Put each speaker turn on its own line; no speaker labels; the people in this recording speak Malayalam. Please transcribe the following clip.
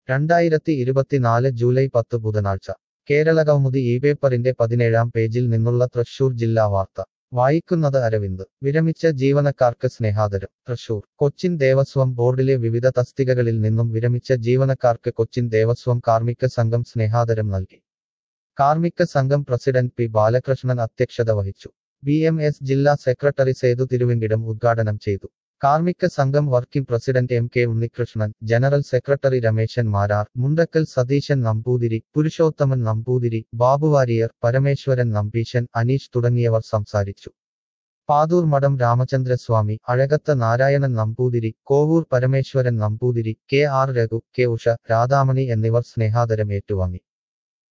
രണ്ടായിരത്തി ഇരുപത്തിനാല് ജൂലൈ പത്ത് ബുധനാഴ്ച കേരള കൗമുദി ഈ പേപ്പറിന്റെ പതിനേഴാം പേജിൽ നിന്നുള്ള തൃശൂർ ജില്ലാ വാർത്ത വായിക്കുന്നത് അരവിന്ദ് വിരമിച്ച ജീവനക്കാർക്ക് സ്നേഹാദരം തൃശൂർ കൊച്ചിൻ ദേവസ്വം ബോർഡിലെ വിവിധ തസ്തികകളിൽ നിന്നും വിരമിച്ച ജീവനക്കാർക്ക് കൊച്ചിൻ ദേവസ്വം കാർമിക സംഘം സ്നേഹാദരം നൽകി കാർമിക സംഘം പ്രസിഡന്റ് പി ബാലകൃഷ്ണൻ അധ്യക്ഷത വഹിച്ചു ബി എം എസ് ജില്ലാ സെക്രട്ടറി സേതു തിരുവെങ്കിടം ഉദ്ഘാടനം ചെയ്തു കാർമിക സംഘം working president M K Unnikrishnan general secretary Rameshan Marar Mundakkal Satheeshan Namboothiri Purushothaman Namboothiri Babu Warrier Parameswaran Nambeesan Aneesh തുടങ്ങിയവർ സംസാരിച്ചു പാതൂർ മഠം Ramachandraswami Azhakath Narayanan Namboothiri Kovur Parameswaran Namboothiri K R Raghu K Usha Radhamani എന്നിവർ സ്നേഹാദരം ഏറ്റുവാങ്ങി